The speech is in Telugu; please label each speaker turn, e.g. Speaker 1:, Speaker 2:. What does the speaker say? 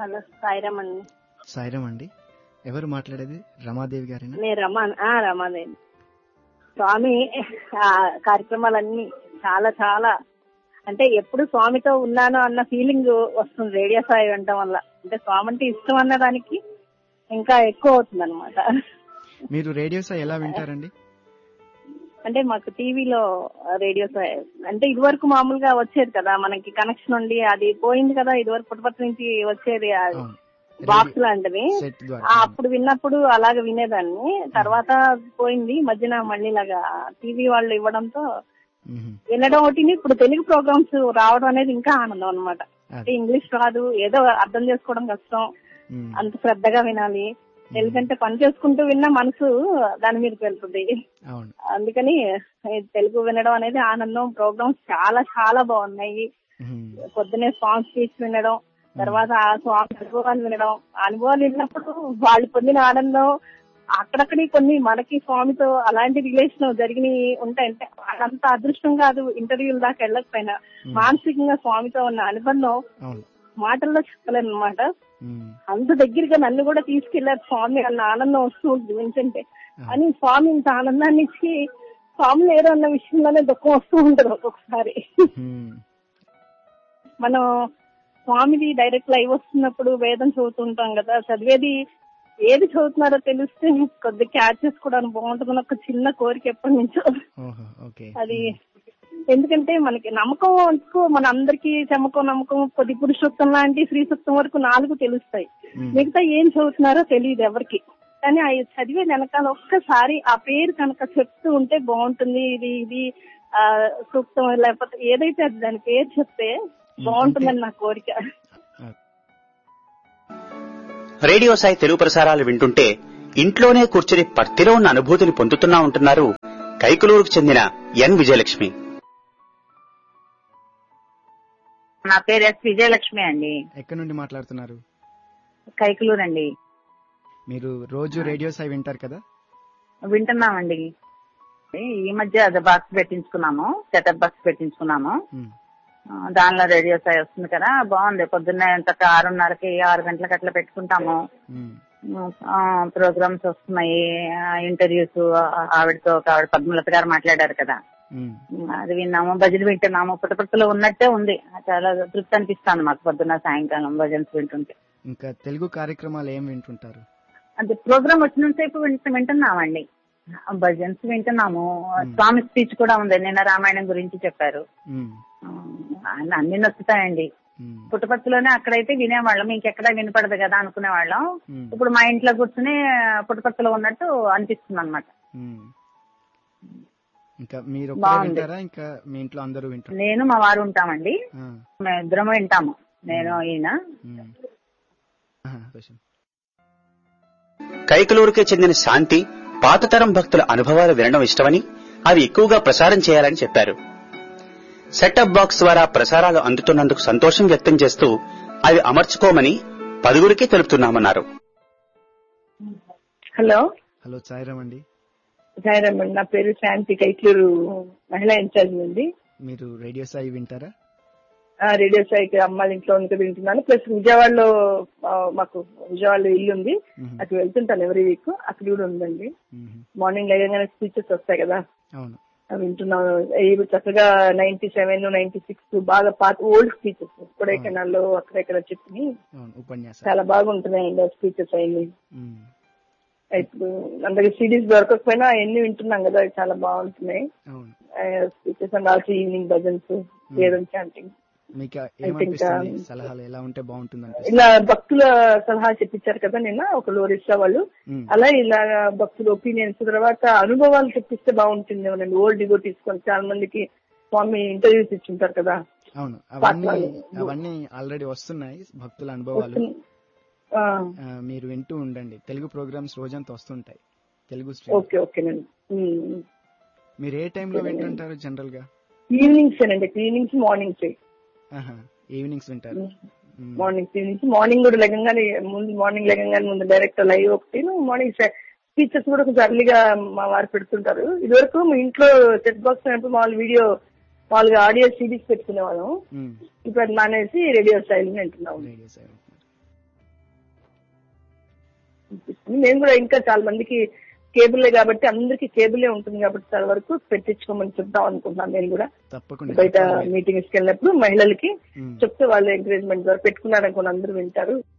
Speaker 1: హలో సాయిరామ్ అండి
Speaker 2: సాయిరామ్ అండి ఎవరు మాట్లాడేది రమాదేవి గారేనా
Speaker 1: నేను రమా ఆ, రమాదేవి స్వామి ఆ, కార్యక్రమాలన్నీ చాలా చాలా అంటే ఎప్పుడు స్వామితో ఉన్నాను అన్న ఫీలింగ్ వస్తుంది రేడియో సాయి వినటం వల్ల అంటే స్వామి అంటే ఇష్టం అన్న దానికి ఇంకా ఎక్కువ అవుతుంది అనమాట
Speaker 2: మీరు రేడియో సాయి ఎలా వింటారండి
Speaker 1: అంటే మాకు టీవీలో రేడియో సాయి అంటే ఇదివరకు మామూలుగా వచ్చేది కదా మనకి కనెక్షన్ ఉండి అది పోయింది కదా ఇదివరకు పుట్టపర్తి నుంచి వచ్చేది
Speaker 2: అవును.
Speaker 1: బాక్స్ లాంటిది
Speaker 2: సెట్ ద్వారా
Speaker 1: ఆ, అప్పుడు విన్నప్పుడు అలాగ వినేదాన్ని తర్వాత పోయింది ఈ మధ్యన మళ్ళీ ఇలాగా టీవీ వాళ్ళు ఇవ్వడంతో
Speaker 2: మ్మ్.
Speaker 1: వినడం ఒకటి ఇప్పుడు తెలుగు ప్రోగ్రామ్స్ రావడం అనేది ఇంకా ఆనందం అనమాట అంటే
Speaker 2: అది.
Speaker 1: ఇంగ్లీష్ రాదు ఏదో అర్థం చేసుకోవడం కష్టం
Speaker 2: మ్మ్.
Speaker 1: అంత శ్రద్ధగా వినాలి ఎందుకంటే పని చేసుకుంటూ విన్న మనసు దాని మీదకి వెళ్తుంది
Speaker 2: అవును
Speaker 1: అందుకని ఈ తెలుగు వినడం అనేది ఆనందం ప్రోగ్రామ్స్ చాలా చాలా బాగున్నాయి
Speaker 2: మ్మ్.
Speaker 1: పొద్దునే సాంగ్ స్పీచ్ వినడం తర్వాత ఆ స్వామి అనుభవాలు వినడం ఆ అనుభవాలు విన్నప్పుడు వాళ్ళు పొందిన ఆనందం అక్కడక్కడి కొన్ని మనకి స్వామితో అలాంటి రిలేషన్ జరిగినవి ఉంటాయంటే అంత అదృష్టం కాదు ఇంటర్వ్యూల దాకా వెళ్ళకపోయినా మానసికంగా స్వామితో ఉన్న అనుబంధం
Speaker 2: అవును
Speaker 1: మాటల్లో చెప్పలేను అనమాట
Speaker 2: మ్మ్.
Speaker 1: అంత దగ్గరగా నన్ను కూడా తీసుకెళ్లారు స్వామి అన్న ఆనందం వస్తూ ఉంటుంది వింటుంటే అని స్వామి ఇంత ఆనందాన్ని ఇచ్చి స్వామి లేరు అన్న విషయంలోనే దుఃఖం వస్తూ ఉంటుంది ఒక్కొక్కసారి
Speaker 2: మ్మ్.
Speaker 1: మనం స్వామిది డైరెక్ట్ లైవ్ వస్తున్నప్పుడు వేదం చదువుతుంటాం కదా చదివేది ఏది చదువుతున్నారో తెలిస్తే కొద్ది క్యాచ్ చేసుకోవడానికి బాగుంటుంది ఒక చిన్న కోరిక ఎప్పటి నుంచో
Speaker 2: ఓహో ఓకే
Speaker 1: అది ఎందుకంటే మనకి నమ్మకం అంటూ మన అందరికి చమకం నమ్మకం కొద్ది పురుషోత్తం లాంటి శ్రీ సూక్తం వరకు నాలుగు తెలుస్తాయి
Speaker 2: మ్మ్.
Speaker 1: మిగతా ఏం చదువుతున్నారో తెలియదు ఎవరికి కానీ ఆ చదివే వెనకాల ఒక్కసారి ఆ పేరు కనుక చెప్తూ ఉంటే బాగుంటుంది ఇది ఇది ఆ సూక్తం లేకపోతే ఏదైతే అది దాని పేరు చెప్తే బాగుంటుందని నా కోరిక
Speaker 3: రేడియో సాయి తెలుగు ప్రసారాలు వింటుంటే ఇంట్లోనే కూర్చుని పర్తిలో ఉన్న అనుభూతిని పొందుతున్నా ఉంటున్నారు కైకులూరుకు చెందిన ఎన్ విజయలక్ష్మి
Speaker 4: నా పేరు ఎస్ విజయలక్ష్మి అండి
Speaker 2: ఎక్కడి నుండి మాట్లాడుతున్నారు
Speaker 4: కైకులూరు అండి
Speaker 2: మీరు రోజు రేడియో సాయి వింటారు కదా
Speaker 4: వింటున్నామండి ఈ మధ్య అది బాక్స్ పెట్టించుకున్నాము సెటప్ బాక్స్ పెట్టించుకున్నాము
Speaker 2: మ్మ్.
Speaker 4: ఆ, దానిలో రేడియో సాయి వస్తుంది కదా బాగుంది పొద్దున్నే చక్క ఆరున్నరకి ఆరు గంటలకు అట్లా పెట్టుకుంటాము
Speaker 2: మ్మ్.
Speaker 4: ప్రోగ్రామ్స్ వస్తున్నాయి ఇంటర్వ్యూస్ ఆవిడతో ఒక ఆవిడ పద్మలత గారు మాట్లాడారు కదా
Speaker 2: మ్మ్.
Speaker 4: ఉమ్, అది విన్నాము భజన వింటున్నాము పుట్టపర్తిలో ఉన్నట్టే ఉంది చాలా తృప్తి అనిపిస్తాను మాకు పొద్దున్న సాయంకాలం భజన్స్ వింటుంటే
Speaker 2: ఇంకా తెలుగు కార్యక్రమాలు ఏం వింటుంటారు
Speaker 4: అది ప్రోగ్రామ్ వచ్చినంతసేపు వింట వింటున్నామండి భజన్స్ వింటున్నాము స్వామి స్పీచ్ కూడా ఉంది నిన్న రామాయణం గురించి చెప్పారు
Speaker 2: మ్మ్.
Speaker 4: ఆ, అన్ని- అన్ని నచ్చుతాయండి
Speaker 2: మ్మ్.
Speaker 4: పుట్టపర్తిలోనే అక్కడైతే వినేవాళ్ళం ఇంకెక్కడా వినపడదు కదా అనుకునేవాళ్ళం
Speaker 2: మ్మ్.
Speaker 4: ఇప్పుడు మా ఇంట్లో కూర్చుని పుట్టపర్తిలో ఉన్నట్టు అనిపిస్తుంది అనమాట
Speaker 2: మ్మ్. ఇంకా మీరు ఒక్కరే
Speaker 4: బాగుంది.
Speaker 2: వింటారా ఇంకా మీ ఇంట్లో అందరూ వింటారు
Speaker 4: నేను మా వారు ఉంటామండి మేము ఇద్దరం వింటాము నేను ఈయన
Speaker 3: కైకలూరుకే చెందిన శాంతి పాతతరం భక్తుల అనుభవాలు వినడం ఇష్టమని అవి ఎక్కువగా ప్రసారం చేయాలని చెప్పారు సెటప్ బాక్స్ ద్వారా ప్రసారాలు అందుతున్నందుకు సంతోషం వ్యక్తం చేస్తూ అవి అమర్చుకోమని పలువురికి తెలుపుతున్నామన్నారు
Speaker 5: హలో
Speaker 2: హలో సాయిరామ్ అండి
Speaker 5: సాయిరామ్ అండి నా పేరు శాంతి కైట్లూరు మహిళా ఇన్ఛార్జ్ నుండి
Speaker 2: మీరు రేడియో సాయి వింటారా
Speaker 5: ఆ, రేడియో సాయికి అమ్మాళ్ళ ఇంట్లో ఉంది వింటున్నాను ప్లస్ విజయవాడలో ఆ, మాకు విజయవాడలో ఇల్లు ఉంది
Speaker 2: మ్మ్.
Speaker 5: అక్కడ వెళ్తుంటాను ఎవరీ వీక్ అక్కడ కూడా ఉందండి
Speaker 2: మ్మ్.
Speaker 5: మార్నింగ్ లేగానే స్పీచెస్ వస్తాయి కదా
Speaker 2: అవును
Speaker 5: అవి వింటున్నాను ఇప్పుడు చక్కగా నైన్టీ సెవెన్ నైన్టీ సిక్స్ బాగా పాత ఓల్డ్ స్పీచెస్ కొడైకెనాల్లో అక్కడెక్కడ చెప్పి
Speaker 2: అవును ఉపన్యాసం
Speaker 5: చాలా బాగుంటున్నాయండి ఆ స్పీచెస్ అన్ని
Speaker 2: మ్మ్.
Speaker 5: ఇప్పుడు అందరికి సిడీస్ దొరకకపోయినా ఎన్ని వింటున్నాం కదా అవి చాలా బాగుంటున్నాయి
Speaker 2: అవును
Speaker 5: speeches and also evening bhajans వేదం చాంటింగ్
Speaker 2: మీకు
Speaker 5: think,
Speaker 2: ఏమనిపిస్తుంది
Speaker 5: um,
Speaker 2: సలహాలు ఎలా ఉంటే బాగుంటుంది అనిపిస్తుంది
Speaker 5: ఇలా భక్తుల సలహా చెప్పించారు కదా నిన్న ఒక లోరిస్టా వాళ్ళు
Speaker 2: మ్మ్.
Speaker 5: అలా ఇలా భక్తుల ఒపీనియన్స్ తర్వాత అనుభవాలు చెప్పిస్తే బాగుంటుంది ఏమోనండి ఓల్డ్ డిగో తీసుకొని చాలా మందికి స్వామి ఇంటర్వ్యూస్ ఇచ్చింటారు కదా
Speaker 2: అవును అవన్నీ
Speaker 5: పాటలు.
Speaker 2: అవన్నీ ఆల్రెడీ వస్తున్నాయి భక్తుల అనుభవాలు
Speaker 5: వస్తున్న- ఆ,
Speaker 2: ఆ, మీరు వింటూ ఉండండి తెలుగు ప్రోగ్రామ్స్ రోజంతా వస్తుంటాయి తెలుగు స్ట్రీమ్
Speaker 5: ఓకే ఓకేనండి ఉమ్.
Speaker 2: మీరు ఏ టైంలో వింటుంటారు జనరల్ గా
Speaker 5: ఈవినింగ్స్ అండి ఈవినింగ్స్ మార్నింగ్స్
Speaker 2: ఆహా, ఈవినింగ్స్ వింటారు మ్మ్.
Speaker 5: మార్నింగ్ ఈవినింగ్స్ మార్నింగ్ కూడా లెగంగానే ముందు మార్నింగ్ లెగంగానే ముందు డైరెక్ట్ లైవ్ ఒకటి మార్నింగ్ స్పీచెస్ కూడా కొంచెం అర్లీగా మా వారు పెడుతుంటారు ఇదివరకు మా ఇంట్లో సెట్ బాక్స్ అయినప్పుడు మామూలు వీడియో మామూలుగా ఆడియో సిడీస్ పెట్టుకునే వాళ్ళం
Speaker 2: మ్మ్.
Speaker 5: ఇప్పుడు అది మానేసి రేడియో స్టైల్ వింటున్నాం
Speaker 2: రేడియో సాయి వింటున్నారు.
Speaker 5: అనిపిస్తుంది మేము కూడా ఇంకా చాలా మందికి కేబుల్లే కాబట్టి అందరికి కేబులే ఉంటుంది కాబట్టి చాలా వరకు పెట్టించుకోమని చెప్దాం అనుకుంటున్నాను నేను కూడా
Speaker 2: తప్పకుండా
Speaker 5: బయట మీటింగ్స్ కి వెళ్ళినప్పుడు మహిళలకి
Speaker 2: ఉమ్.
Speaker 5: చెప్తే వాళ్ళు ఎంకరేజ్మెంట్ ద్వారా పెట్టుకున్నారనుకోండి అందరూ వింటారు